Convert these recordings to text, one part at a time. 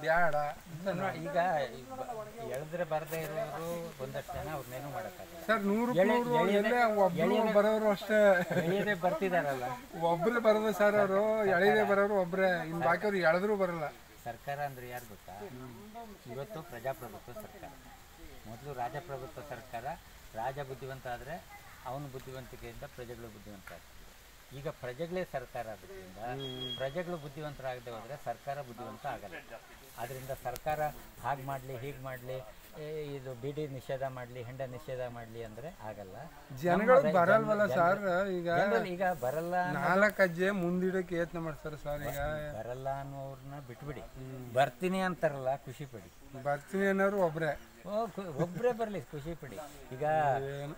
ಬ್ಯಾಡ ಈಗ ಎಳೆದ್ರೆ ಬರದೇ ಇರೋರು ಒಂದಷ್ಟು ಜನ ಅವ್ರನ್ನೇನು ಮಾಡೋಕ್ಕಾಗಲ್ಲ ಸರ್ ನೂರು ಎಳೆ- ನೂರು ಎಳೆಯದೆ- ಎಲ್ಲೇ ಒಬ್ರು ಬರೋರು ಅಷ್ಟೇ ಎಳೆಯದೇ ಬರ್ತಿದಾರಲ್ಲ ಒಬ್ರೇ ಬರೋದು ಸರ್ ಅವರು ಎಳೆದೇ ಬರೋರು ಒಬ್ರೇ ಇನ್ ಬಾಕಿಯವ್ರು ಎಳೆದ್ರು ಬರಲ್ಲ ಸರ್ಕಾರ ಅಂದ್ರೆ ಯಾರು ಗೊತ್ತಾ ಇವತ್ತು ಪ್ರಜಾಪ್ರಭುತ್ವ ಸರ್ಕಾರ ಮೊದಲು ರಾಜಪ್ರಭುತ್ವ ಸರ್ಕಾರ ರಾಜ ಬುದ್ಧಿವಂತ ಆದರೆ ಅವನ ಬುದ್ಧಿವಂತಿಕೆಯಿಂದ ಪ್ರಜೆಗಳು ಬುದ್ಧಿವಂತ ಆಗ್ತಿದ್ರು ಈಗ ಪ್ರಜೆಗಳೇ ಸರ್ಕಾರ ಆಗೋದ್ರಿಂದ ಪ್ರಜೆಗಳು ಬುದ್ಧಿವಂತರಾಗದೆ ಹೋದರೆ ಸರ್ಕಾರ ಬುದ್ಧಿವಂತ ಆಗಲ್ಲ ಆದ್ದರಿಂದ ಸರ್ಕಾರ ಹಾಗೆ ಮಾಡಲಿ ಹೀಗೆ ಮಾಡಲಿ ಇದು ಬಿಡಿ ನಿಷೇಧ ಮಾಡಲಿ ಹೆಂಡ ನಿಷೇಧ ಮಾಡಲಿ ಅಂದರೆ ಆಗಲ್ಲ ಜನಗಳು ನಮ್ಮ ರೈ- ಬರಲ್ವಲ್ಲ ಜನ- ಸರ್ ಈಗ ಜನರಲ್ಲಿ ಈಗ ಬರಲ್ಲ ನಾಲ್ಕು ಅಜ್ಜೆ ಮುಂದಿಡಕ್ಕೆ ಯತ್ನ ಮಾಡ್ತಾರೆ ಸರ್ ಈಗ ಬರಲ್ಲ ಅನ್ನೋರ್ನ ಬಿಟ್ಬಿಡಿ ಬರ್ತೀನಿ ಅಂತಾರಲ್ಲ ಖುಷಿ ಪಡಿ ಬರ್ತೀನಿ ಅನ್ನೋರು ಒಬ್ರೇ ಓ ಖು- ಒಬ್ರೇ ಬರಲಿ ಖುಷಿ ಪಡಿ ಈಗ ಏನು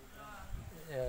ಆ,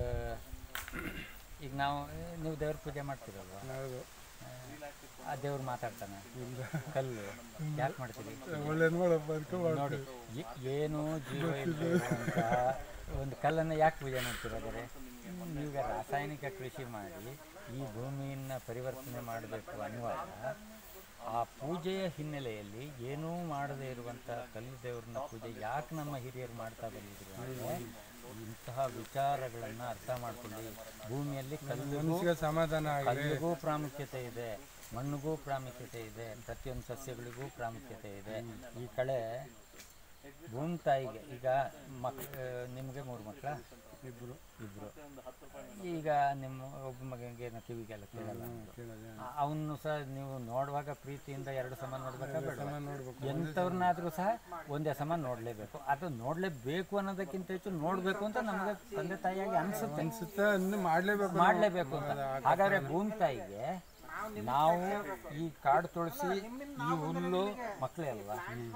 ಈಗ ನಾವು ನೀವು ದೇವ್ರ ಪೂಜೆ ಮಾಡ್ತೀರಲ್ವ ಹೌದು ಆ ದೇವ್ರು ಮಾತಾಡ್ತಾನೆ ಕಲ್ಲು ಯಾಕೆ ಮಾಡ್ತೀರಿ ಒಳ್ಳೆ ನೋಡಪ್ಪ ಅದಕ್ಕೆ ನೋಡಿ ಏ- ಏನು ಜೀವ ಇಲ್ಲದೆ ಇರುವಂಥ ಒಂದು ಕಲ್ಲನ್ನು ಯಾಕೆ ಪೂಜೆ ಮಾಡ್ತಿರೋದರೆ ಈಗ ರಾಸಾಯನಿಕ ಕೃಷಿ ಮಾಡಿ ಈ ಭೂಮಿಯನ್ನು ಪರಿವರ್ತನೆ ಮಾಡಬೇಕು ಅನ್ನುವಾಗ ಆ ಪೂಜೆಯ ಹಿನ್ನೆಲೆಯಲ್ಲಿ ಏನೂ ಮಾಡದೇ ಇರುವಂಥ ಕಲ್ಲು ದೇವ್ರನ್ನ ಪೂಜೆ ಯಾಕೆ ನಮ್ಮ ಹಿರಿಯರು ಮಾಡ್ತಾ ಬಂದಿದ್ರು ಅಂದರೆ ಇಂತಹ ವಿಚಾರಗಳನ್ನು ಅರ್ಥ ಮಾಡ್ಕೊಳ್ಳಿ ಭೂಮಿಯಲ್ಲಿ ಕಲ್ಲಿಗೂ ಮನಸ್ಸಿಗೆ ಸಮಾಧಾನ ಆಗಲಿ ಕಲ್ಲಿಗೂ ಪ್ರಾಮುಖ್ಯತೆ ಇದೆ ಮಣ್ಣಿಗೂ ಪ್ರಾಮುಖ್ಯತೆ ಇದೆ ಪ್ರತಿಯೊಂದು ಸಸ್ಯಗಳಿಗೂ ಪ್ರಾಮುಖ್ಯತೆ ಇದೆ ಈ ಕಡೆ ಭೂಮಿ ತಾಯಿಗೆ ಈಗ ಮಕ್ ನಿಮಗೆ ಮೂರು ಮಕ್ಕಳ ಇಬ್ಬರು ಇಬ್ಬರು ಈಗ ನಿಮ್ಮ ಒಬ್ಬ ಮಗನಿಗೆ ಏನೋ ಕಿವಿಗೆಲ್ಲ ಕೇಳಲ್ಲ ಅವನು ಸಹ ನೀವು ನೋಡುವಾಗ ಪ್ರೀತಿಯಿಂದ ಎರಡು ಸಮ ನೋಡ್ಬೇಕಾ ಬೇಡ ನೋಡ್ಬೇಕು ಎಂಥವ್ರನ್ನಾದ್ರೂ ಸಹ ಒಂದೇ ಸಮ ನೋಡಲೇಬೇಕು ಅದು ನೋಡಲೇಬೇಕು ಅನ್ನೋದಕ್ಕಿಂತ ಹೆಚ್ಚು ನೋಡಬೇಕು ಅಂತ ನಮಗೆ ತಂದೆ ತಾಯಿಯಾಗಿ ಅನಿಸುತ್ತೆ ಅನ್ಸುತ್ತೆ ಇನ್ನು ಮಾಡ್ಲೇಬೇಕು ನಾವು. ಮಾಡಲೇಬೇಕು ಅಂತ ಹಾಗಾದ್ರೆ ಭೂಮಿ ತಾಯಿಗೆ ನಾವು ಈ ಕಾಡು ತುಳಸಿ ಈ ಹುಲ್ಲು ಮಕ್ಕಳೇ ಅಲ್ವಾ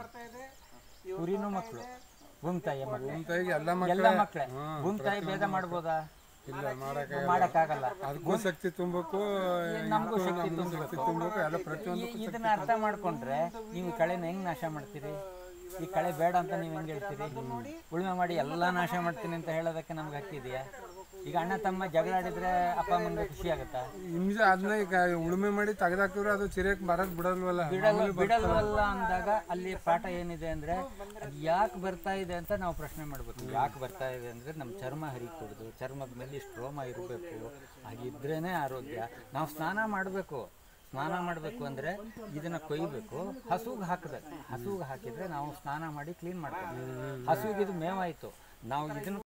ಕುರಿನೂ ಮಕ್ಕಳು ಭೂಮಿ ತಾಯಿಯ ಮಕ್ಕಳು ಭೂಮಿ ತಾಯಿಗೆ ಎಲ್ಲ ಎಲ್ಲ ಮಕ್ಕಳೇ ಮಕ್ಕಳೇ ಭೂಮಿ ತಾಯಿ ಭೇದ ಮಾಡ್ಬೋದಾ ಇಲ್ಲ ಮಾಡಕ್ಕೆ ಮಾಡಕ್ಕಾಗಲ್ಲ ಅದಕ್ಕೂ ಶಕ್ತಿ ತುಂಬಬೇಕು ನಮಗೂ ಇದಕ್ಕೂ ಶಕ್ತಿ ನಮಗೂ ಶಕ್ತಿ ತುಂಬಬೇಕು ಎಲ್ಲ ಪ್ರತಿಯೊಂದು ಈ- ಇದನ್ನ ಅರ್ಥ ಮಾಡ್ಕೊಂಡ್ರೆ ನೀವು ಈ ಕಳೆನ ಹೆಂಗ್ ನಾಶ ಮಾಡ್ತೀರಿ ಈ ಕಳೆ ಬೇಡ ಅಂತ ನೀವು ಹೆಂಗ್ ಹೇಳ್ತೀರಿ ಉಳುಮೆ ಮಾಡಿ ಎಲ್ಲ ನಾಶ ಮಾಡ್ತೀನಿ ಅಂತ ಹೇಳೋದಕ್ಕೆ ನಮ್ಗೆ ಹಕ್ಕಿದೆಯಾ ಈಗ ಅಣ್ಣ ತಮ್ಮ ಜಗಳ ಆಡಿದ್ರೆ ಅಪ್ಪ ಅಮ್ಮನಿಗೆ ಖುಷಿ ಆಗುತ್ತಾ ಹಿಂಸೆ ಅದನ್ನ ಈಗ ಉಳುಮೆ ಮಾಡಿ ತೆಗೆದಾಕಿದ್ರೆ ಅದು ಚಿರಕ್ ಬರಕ್ ಬಿಡಲ್ವಲ್ಲ ಬಿಡಲ್ಲ ಬಿಡಲ್ವಲ್ಲ ಅಂದಾಗ ಅಲ್ಲಿ ಪಾಠ ಏನಿದೆ ಅಂದ್ರೆ ಅದು ಯಾಕೆ ಬರ್ತಾ ಇದೆ ಅಂತ ನಾವು ಪ್ರಶ್ನೆ ಮಾಡಬೇಕು ಯಾಕೆ ಬರ್ತಾ ಇದೆ ಅಂದ್ರೆ ನಮ್ಮ ಚರ್ಮ ಹರಿಕೂಡ್ದು ಚರ್ಮದ ಮೇಲೆ ಸ್ಟ್ರೋಮ ಇರಬೇಕು ಹಾಗಿದ್ರೇನೆ ಆರೋಗ್ಯ ನಾವು ಸ್ನಾನ ಮಾಡಬೇಕು ಸ್ನಾನ ಮಾಡಬೇಕು ಅಂದ್ರೆ ಇದನ್ನ ಕೊಯ್ಬೇಕು ಹಸುಗೆ ಹಾಕಬೇಕು ಹಸುಗೆ ಹಾಕಿದ್ರೆ ನಾವು ಸ್ನಾನ ಮಾಡಿ ಕ್ಲೀನ್ ಮಾಡ್ತೀವಿ ಹಸುಗೆ ಇದು ಮೇವಾಯ್ತು ನಾವು ಇದನ್ನ